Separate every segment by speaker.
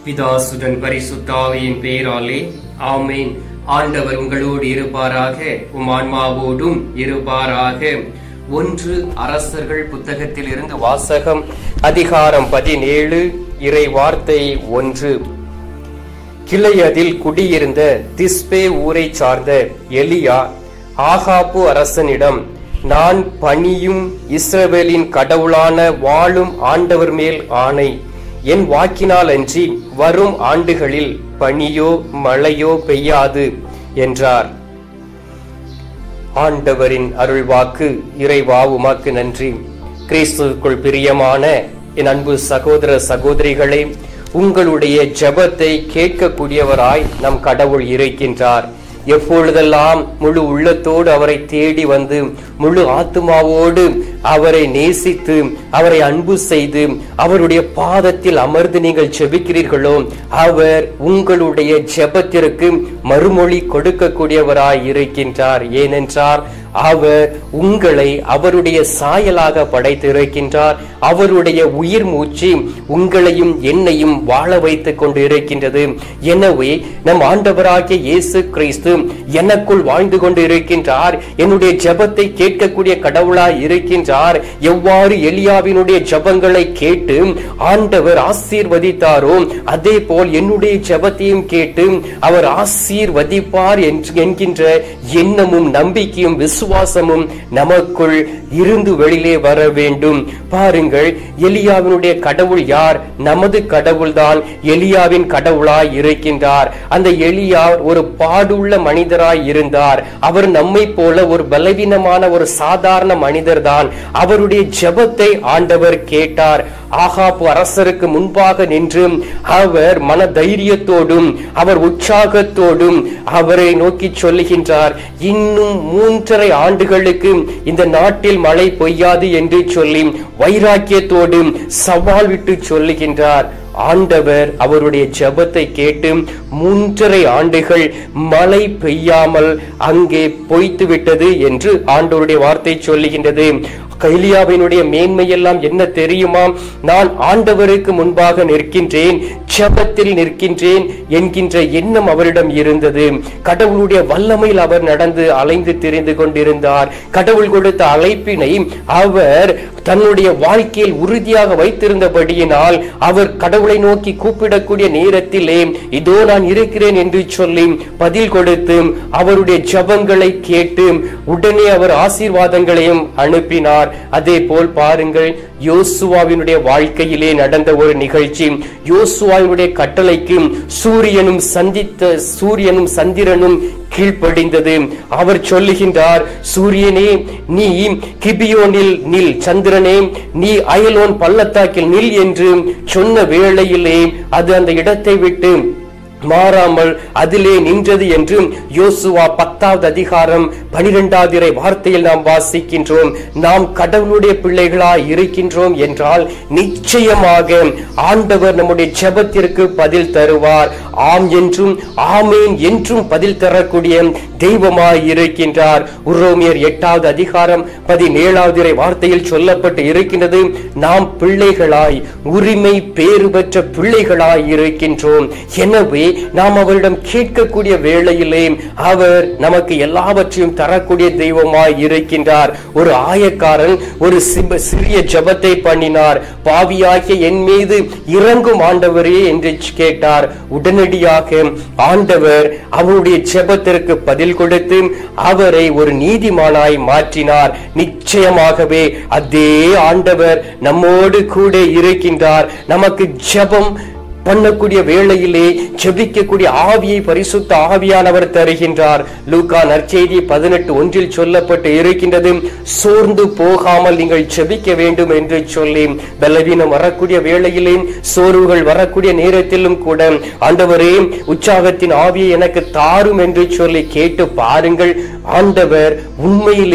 Speaker 1: பிதாசுடன் பரிசுத்தாவியின் பெயராலே ஆமேன் ஆண்டவர் உங்களோடு இருப்பாராக உம் ஆன்மாவோடும் இருப்பாராக ஒன்று அரசர்கள் புத்தகத்தில் இருந்து வாசகம் அதிகாரம் பதினேழு இறை வார்த்தை ஒன்று கிளையதில் குடியிருந்த திஸ்பே ஊரை சார்ந்த எலியா ஆகாப்பு அரசனிடம் நான் பணியும் இஸ்ரவேலின் கடவுளான வாழும் ஆண்டவர் மேல் ஆணை என் வாக்கினால் அன்றி வரும் ஆண்டுகளில் பனியோ மழையோ பெய்யாது என்றார் ஆண்டவரின் அருள்வாக்கு இறைவா உமாக்கு நன்றி கிறிஸ்துவுக்குள் பிரியமான என் அன்பு சகோதர சகோதரிகளே உங்களுடைய ஜெபத்தை கேட்கக்கூடியவராய் நம் கடவுள் இருக்கின்றார் எப்பொழுதெல்லாம் முழு உள்ளத்தோடு அவரை தேடி வந்து முழு ஆத்மாவோடு அவரை நேசித்து அவரை அன்பு செய்து அவருடைய பாதத்தில் அமர்ந்து நீங்கள் ஜெபிக்கிறீர்களோ அவர் உங்களுடைய ஜெபத்திற்கு மறுமொழி கொடுக்கக்கூடியவராய் இருக்கின்றார் ஏனென்றார் அவர் உங்களை அவருடைய சாயலாக படைத்திருக்கின்றார் அவருடைய உயிர் மூச்சு உங்களையும் என்னையும் வாழ வைத்துக் கொண்டு இருக்கின்றது எனவே நம் ஆண்டவராகிய இயேசு கிறிஸ்து எனக்குள் வாழ்ந்து கொண்டு இருக்கின்றார் என்னுடைய ஜெபத்தை கேட்கக்கூடிய கடவுளாய் இருக்கின்றார் எவ்வாறு எலியாவினுடைய ஜெபங்களை கேட்டு ஆண்டவர் ஆசீர்வதித்தாரோ அதே போல் என்னுடைய ஜெபத்தையும் கேட்டு அவர் ஆசீர்வதிப்பார் என்று- என்கின்ற எண்ணமும் நம்பிக்கையும் விசுவாசமும் நமக்குள் இருந்து வெளியிலே வர வேண்டும் பாருங்கள் எலியாவினுடைய கடவுள் யார் நமது கடவுள்தான் எலியாவின் கடவுளாய் இருக்கின்றார் அந்த எலியா ஒரு பாடுள்ள மனிதராய் இருந்தார் அவர் நம்மை போல ஒரு பலவீனமான ஒரு சாதாரண மனிதர்தான் அவருடைய ஜெபத்தை ஆண்டவர் கேட்டார் ஆகாப்பு அரசருக்கு முன்பாக நின்று அவர் மன தைரியத்தோடும் அவர் உற்சாகத்தோடும் அவரை நோக்கி சொல்லுகின்றார் இன்னும் மூன்றரை ஆண்டுகளுக்கு இந்த நாட்டில் மழை பெய்யாது என்று சொல்லி வைராக்கியத்தோடு சவால் விட்டு சொல்லுகின்றார் ஆண்டவர் அவருடைய ஜெபத்தை கேட்டு மூன்றரை ஆண்டுகள் மழை பெய்யாமல் அங்கே பொய்த்து விட்டது என்று ஆண்டவருடைய வார்த்தை சொல்லுகின்றது கைலியாவினுடைய மேன்மையெல்லாம் என்ன தெரியுமா நான் ஆண்டவருக்கு முன்பாக நிற்கின்றேன் ஜெபத்தில் நிற்கின்றேன் என்கின்ற எண்ணம் அவரிடம் இருந்தது கடவுளுடைய வல்லமையில் அவர் நடந்து அலைந்து திரிந்து கொண்டிருந்தார் கடவுள் கொடுத்த அழைப்பினை அவர் தன்னுடைய வாழ்க்கையில் உறுதியாக வைத்திருந்தபடியினால் அவர் கடவுளை நோக்கி கூப்பிடக்கூடிய நேரத்திலே இதோ நான் இருக்கிறேன் என்று சொல்லி பதில் கொடுத்து அவருடைய ஜபங்களை கேட்டு உடனே அவர் ஆசீர்வாதங்களையும் அனுப்பினார் அதே போல் பாருங்கள் யோசுவாவினுடைய வாழ்க்கையிலே நடந்த ஒரு நிகழ்ச்சி யோசுவாவினுடைய கட்டளைக்கு சூரியனும் சந்தித்த சூரியனும் சந்திரனும் கீழ்ப்படிந்தது அவர் சொல்லுகின்றார் சூரியனே நீ கிபியோனில் நில் சந்திரனே நீ அயலோன் பள்ளத்தாக்கில் நில் என்று சொன்ன வேளையிலே அது அந்த இடத்தை விட்டு மாறாமல் அதிலே நின்றது என்று யோசுவா பத்தாவது அதிகாரம் பனிரெண்டாவது இறை வார்த்தையில் நாம் வாசிக்கின்றோம் நாம் கடவுளுடைய பிள்ளைகளாய் இருக்கின்றோம் என்றால் நிச்சயமாக ஆண்டவர் நம்முடைய ஜெபத்திற்கு பதில் தருவார் ஆம் என்றும் ஆமேன் என்றும் பதில் தரக்கூடிய தெய்வமாய் இருக்கின்றார் உரோமியர் எட்டாவது அதிகாரம் பதினேழாவது இறை வார்த்தையில் சொல்லப்பட்டு இருக்கின்றது நாம் பிள்ளைகளாய் உரிமை பேறு பெற்ற பிள்ளைகளாய் இருக்கின்றோம் எனவே நாம் அவரிடம் கேட்கக்கூடிய வேளையிலே அவர் நமக்கு எல்லாவற்றையும் தரக்கூடிய தெய்வமாய் இருக்கின்றார் ஒரு ஆயக்காரன் ஒரு சிப- சிறிய ஜெபத்தை பண்ணினார் பாவியாகிய என் மீது இறங்கும் ஆண்டவரே என்று கேட்டார் உடனடியாக ஆண்டவர் அவருடைய ஜெபத்திற்கு பதில் கொடுத்து அவரை ஒரு நீதிமானாய் மாற்றினார் நிச்சயமாகவே அதே ஆண்டவர் நம்மோடு கூட இருக்கின்றார் நமக்கு ஜெபம் பண்ணக்கூடிய வேளையிலே ஜெபிக்கக்கூடிய ஆவியை பரிசுத்த ஆவியானவர் தருகின்றார் லூக்கா நற்செய்தி பதினெட்டு ஒன்றில் சொல்லப்பட்டு இருக்கின்றது சோர்ந்து போகாமல் நீங்கள் ஜெபிக்க வேண்டும் என்று சொல்லி பலவீனம் வரக்கூடிய வேளையிலே சோர்வுகள் வரக்கூடிய நேரத்திலும் கூட ஆண்டவரே உற்சாகத்தின் ஆவியை எனக்கு தாரும் என்று சொல்லி கேட்டு பாருங்கள் ஆண்டவர் உண்மையிலே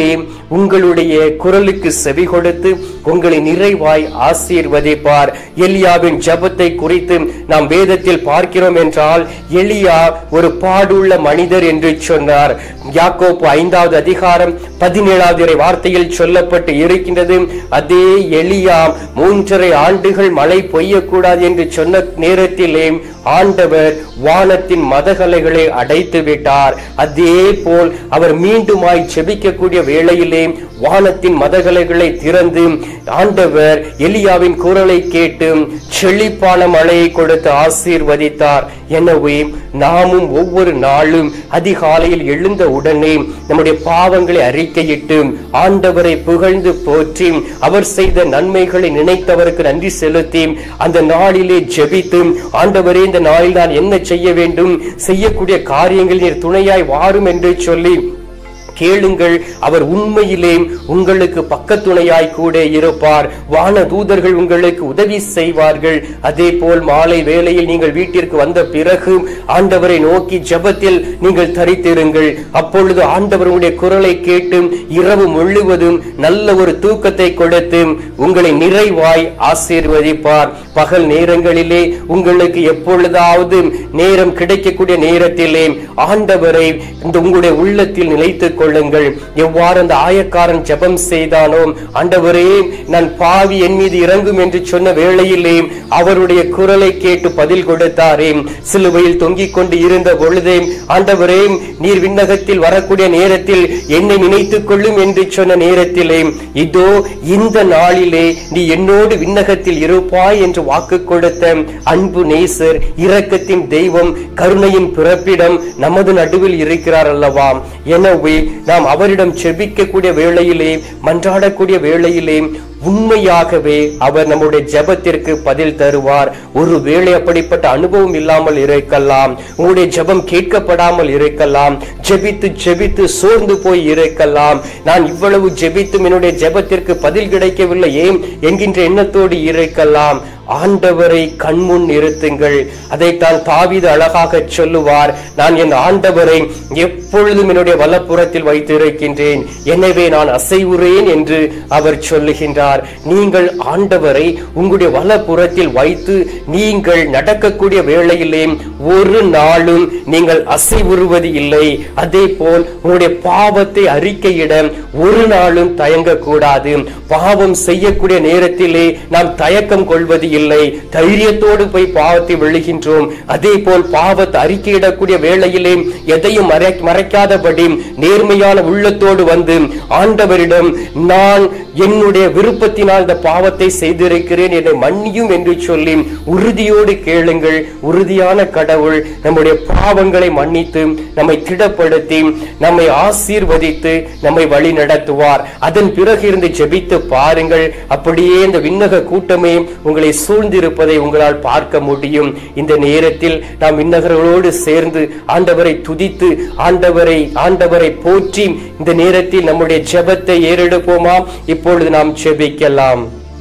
Speaker 1: உங்களுடைய குரலுக்கு செவி கொடுத்து உங்களை நிறைவாய் ஆசீர்வதிப்பார் எலியாவின் ஜெபத்தை குறித்து நாம் வேதத்தில் பார்க்கிறோம் என்றால் எலியா ஒரு பாடுள்ள மனிதர் என்று சொன்னார் யாக்கோப்பு ஐந்தாவது அதிகாரம் பதினேழாவது இறை வார்த்தையில் சொல்லப்பட்டு இருக்கின்றது அதே எலியா மூன்றரை ஆண்டுகள் மழை பெய்யக்கூடாது என்று சொன்ன நேரத்திலே ஆண்டவர் வானத்தின் மதகலைகளை அடைத்து விட்டார் அதே போல் அவர் மீண்டுமாய் செபிக்கக்கூடிய வேளையிலே வானத்தின் மதகலைகளை திறந்து ஆண்டவர் எலியாவின் குரலை கேட்டு செழிப்பான மழையை கொடுத்து ஆசீர்வதித்தார் எனவே நாமும் ஒவ்வொரு நாளும் அதிகாலையில் எழுந்த உடனே நம்முடைய பாவங்களை அறிக்கையிட்டு ஆண்டவரை புகழ்ந்து போற்றி அவர் செய்த நன்மைகளை நினைத்தவருக்கு நன்றி செலுத்தி அந்த நாளிலே ஜெபித்து ஆண்டவரே இந்த நாளில் நான் என்ன செய்ய வேண்டும் செய்யக்கூடிய காரியங்கள் நீர் துணையாய் வாரும் என்று சொல்லி கேளுங்கள் அவர் உண்மையிலே உங்களுக்கு பக்கத்துணையாய் கூட இருப்பார் வான தூதர்கள் உங்களுக்கு உதவி செய்வார்கள் அதே போல் மாலை வேளையில் நீங்கள் வீட்டிற்கு வந்த பிறகு ஆண்டவரை நோக்கி ஜெபத்தில் நீங்கள் தரித்திருங்கள் அப்பொழுது ஆண்டவர் உங்களுடைய குரலை கேட்டு இரவு முழுவதும் நல்ல ஒரு தூக்கத்தை கொடுத்து உங்களை நிறைவாய் ஆசீர்வதிப்பார் பகல் நேரங்களிலே உங்களுக்கு எப்பொழுதாவது நேரம் கிடைக்கக்கூடிய நேரத்திலே ஆண்டவரை இந்த உங்களுடைய உள்ளத்தில் நிலைத்துக் கொள்ளுங்கள் எவ்வாறு அந்த ஆயக்காரன் ஜெபம் செய்தானோ ஆண்டவரே நான் பாவி என் மீது இறங்கும் என்று சொன்ன வேளையிலே அவருடைய குரலை கேட்டு பதில் கொடுத்தாரே சிலுவையில் தொங்கிக் கொண்டு இருந்த பொழுதே ஆண்டவரே நீர் விண்ணகத்தில் வரக்கூடிய நேரத்தில் என்னை நினைத்துக் கொள்ளும் என்று சொன்ன நேரத்திலே இதோ இந்த நாளிலே நீ என்னோடு விண்ணகத்தில் இருப்பாய் என்று வாக்கு கொடுத்த அன்பு நேசர் இரக்கத்தின் தெய்வம் கருணையின் பிறப்பிடம் நமது நடுவில் இருக்கிறார் அல்லவா எனவே நாம் அவரிடம் செபிக்கக்கூடிய வேளையிலே மன்றாடக்கூடிய வேளையிலே உண்மையாகவே அவர் நம்முடைய ஜெபத்திற்கு பதில் தருவார் ஒருவேளை அப்படிப்பட்ட அனுபவம் இல்லாமல் இருக்கலாம் உங்களுடைய ஜெபம் கேட்கப்படாமல் இருக்கலாம் ஜெபித்து ஜெபித்து சோர்ந்து போய் இருக்கலாம் நான் இவ்வளவு ஜெபித்தும் என்னுடைய ஜெபத்திற்கு பதில் கிடைக்கவில்லை ஏன் என்கின்ற எண்ணத்தோடு இருக்கலாம் ஆண்டவரை கண்முன் நிறுத்துங்கள் அதைத்தான் தாவீது அழகாக சொல்லுவார் நான் என் ஆண்டவரை எப்பொழுதும் என்னுடைய வலப்புறத்தில் வைத்திருக்கின்றேன் எனவே நான் அசைவுறேன் என்று அவர் சொல்லுகின்றார் நீங்கள் ஆண்டவரை உங்களுடைய வலப்புறத்தில் வைத்து நீங்கள் நடக்கக்கூடிய வேளையிலே ஒரு நாளும் நீங்கள் அசைவுறுவது இல்லை அதே போல் உங்களுடைய பாவத்தை அறிக்கையிட ஒரு நாளும் தயங்கக்கூடாது பாவம் செய்யக்கூடிய நேரத்திலே நாம் தயக்கம் கொள்வது இல்லை தைரியத்தோடு போய் பாவத்தை விழுகின்றோம் அதே போல் பாவத்தை அறிக்கையிடக்கூடிய வேளையிலே எதையும் மறை மறைக்காதபடி நேர்மையான உள்ளத்தோடு வந்து ஆண்டவரிடம் நான் என்னுடைய விருப்பத்தினால் இந்த பாவத்தை செய்திருக்கிறேன் என்னை மன்னியும் என்று சொல்லி உறுதியோடு கேளுங்கள் உறுதியான கடவுள் நம்முடைய பாவங்களை மன்னித்து நம்மை திடப்படுத்தி நம்மை ஆசீர்வதித்து நம்மை வழி நடத்துவார் அதன் பிறகு இருந்து ஜெபித்து பாருங்கள் அப்படியே இந்த விண்ணக கூட்டமே உங்களை சூழ்ந்திருப்பதை உங்களால் பார்க்க முடியும் இந்த நேரத்தில் நாம் விண்ணகர்களோடு சேர்ந்து ஆண்டவரை துதித்து ஆண்டவரை ஆண்டவரை போற்றி இந்த நேரத்தில் நம்முடைய ஜெபத்தை ஏறெடுப்போமா இப்பொழுது நாம் ஜெபிக்கலாம்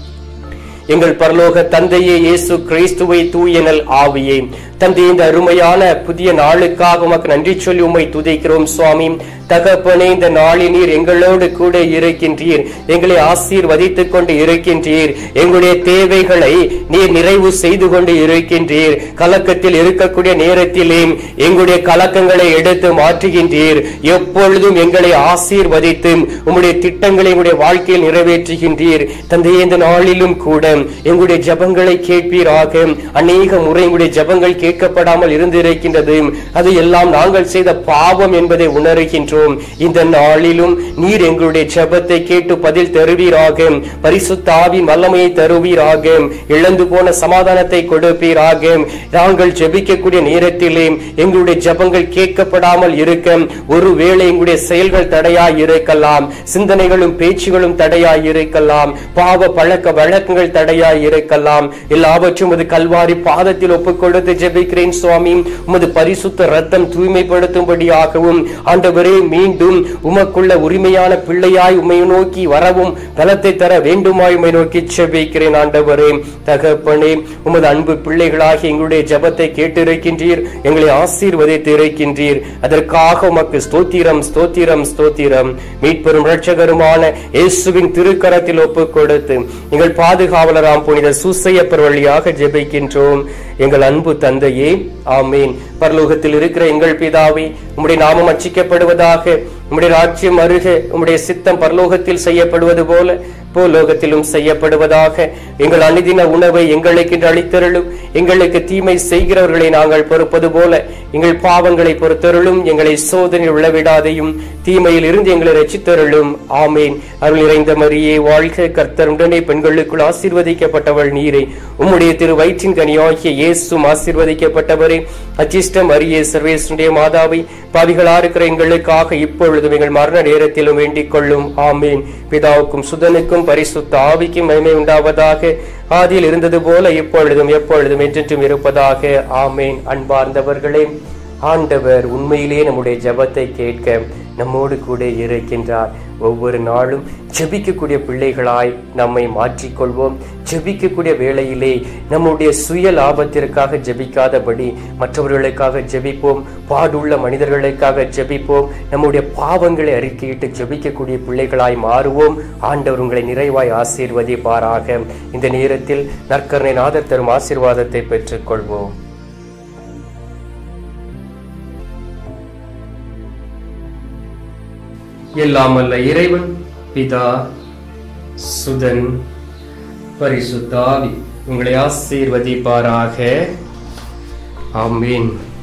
Speaker 1: எங்கள் பரலோக தந்தையே இயேசு கிறிஸ்துவை தூயனல் ஆவியே தந்தை இந்த அருமையான புதிய நாளுக்காக உமக்கு நன்றி சொல்லி உம்மை துதிக்கிறோம் சுவாமி தகப்பனே இந்த நாளில் நீர் எங்களோடு கூட இருக்கின்றீர் எங்களை ஆசீர்வதித்துக் கொண்டு இருக்கின்றீர் எங்களுடைய தேவைகளை நீர் நிறைவு செய்து கொண்டு இருக்கின்றீர் கலக்கத்தில் இருக்கக்கூடிய நேரத்திலே எங்களுடைய கலக்கங்களை எடுத்து மாற்றுகின்றீர் எப்பொழுதும் எங்களை ஆசீர்வதித்து உம்முடைய திட்டங்களை எங்களுடைய வாழ்க்கையில் நிறைவேற்றுகின்றீர் தந்தையே இந்த நாளிலும் கூட எங்களுடைய ஜபங்களை கேட்பீராக அநேக முறை எங்களுடைய ஜபங்கள் கேட்கப்படாமல் இருந்திருக்கின்றது அது எல்லாம் நாங்கள் செய்த பாவம் என்பதை உணர்கின்றோம் இந்த நாளிலும் நீர் எங்களுடைய ஜெபத்தை கேட்டு பதில் தருவீராக பரிசுத்த ஆவின் வல்லமையை தருவீராக இழந்து போன சமாதானத்தை கொடுப்பீராக நாங்கள் ஜெபிக்கக்கூடிய நேரத்திலே எங்களுடைய ஜெபங்கள் கேட்கப்படாமல் இருக்க ஒருவேளை எங்களுடைய செயல்கள் தடையாய் இருக்கலாம் சிந்தனைகளும் பேச்சுகளும் தடையாய் இருக்கலாம் பாவ பழக்க வழக்கங்கள் தடையாய் இருக்கலாம் எல்லாவற்றும் அது கல்வாரி பாதத்தில் ஒப்புக் கொடுத்து ஜெபிக்கிறேன் சுவாமி உமது பரிசுத்த ரத்தம் தூய்மைப்படுத்தும்படியாகவும் ஆண்டவரே மீண்டும் உமக்குள்ள உரிமையான பிள்ளையாய் உம்மை நோக்கி வரவும் பலத்தை தர வேண்டுமாய் உம்மை நோக்கி ஜெபிக்கிறேன் ஆண்டவரே தகப்பனே உமது அன்பு பிள்ளைகளாகி எங்களுடைய ஜெபத்தை கேட்டிருக்கின்றீர் எங்களை ஆசீர்வதித்து இருக்கின்றீர் அதற்காக உமக்கு ஸ்தோத்திரம் ஸ்தோத்திரம் ஸ்தோத்திரம் மீட்பெரும் இரட்சகருமான இயேசுவின் திருக்கரத்தில் ஒப்புக் கொடுத்து எங்கள் பாதுகாவலராம் புனித சூசையப்பர் வழியாக ஜெபிக்கின்றோம் எங்கள் அன்பு தந்தையே ஆமீன் பரலோகத்தில் இருக்கிற எங்கள் பிதாவே உம்முடைய நாமம் அச்சிக்கப்படுவதாக உம்முடைய ராஜ்யம் அருக உம்முடைய சித்தம் பரலோகத்தில் செய்யப்படுவது போல பூலோகத்திலும் செய்யப்படுவதாக எங்கள் அனுதின உணவை எங்களுக்கு அளித்தருளும் எங்களுக்கு தீமை செய்கிறவர்களை நாங்கள் பொறுப்பது போல எங்கள் பாவங்களை பொறுத்தருளும் எங்களை சோதனை விழவிடாதையும் தீமையில் இருந்து எங்களை ரசித்தருளும் ஆமேன் அருள் நிறைந்த மரியே வாழ்க கர்த்தருடனே பெண்களுக்குள் ஆசீர்வதிக்கப்பட்டவள் நீரே உம்முடைய திரு வயிற்றின் கனியாகிய இயேசும் ஆசீர்வதிக்கப்பட்டவரே அச்சிஷ்டம் அரியே சர்வேசனுடைய மாதாவை பாவிகளா இருக்கிற எங்களுக்காக இப்பொழுதும் எங்கள் மரண நேரத்திலும் வேண்டிக் கொள்ளும் ஆமேன் பிதாவுக்கும் சுதனுக்கும் பரிசுத்த ஆவிக்கும் மகிமை உண்டாவதாக ஆதியில் இருந்தது போல இப்பொழுதும் எப்பொழுதும் என்றென்றும் இருப்பதாக ஆமேன் அன்பார்ந்தவர்களே ஆண்டவர் உண்மையிலே நம்முடைய ஜெபத்தை கேட்க நம்மோடு கூட இருக்கின்றார் ஒவ்வொரு நாளும் ஜெபிக்கக்கூடிய பிள்ளைகளாய் நம்மை மாற்றிக்கொள்வோம் ஜெபிக்கக்கூடிய வேளையிலே நம்முடைய சுய லாபத்திற்காக ஜெபிக்காதபடி மற்றவர்களுக்காக ஜெபிப்போம் பாடுள்ள மனிதர்களுக்காக ஜெபிப்போம் நம்முடைய பாவங்களை அறிக்கையிட்டு ஜெபிக்கக்கூடிய பிள்ளைகளாய் மாறுவோம் ஆண்டவர் உங்களை நிறைவாய் ஆசீர்வதிப்பாராக இந்த நேரத்தில் நற்கருணை நாதர் தரும் ஆசீர்வாதத்தை பெற்றுக்கொள்வோம் எல்லாம் அல்ல இறைவன் பிதா சுதன் பரிசுத்தாவி உங்களை ஆசீர்வதிப்பாராக ஆமீன்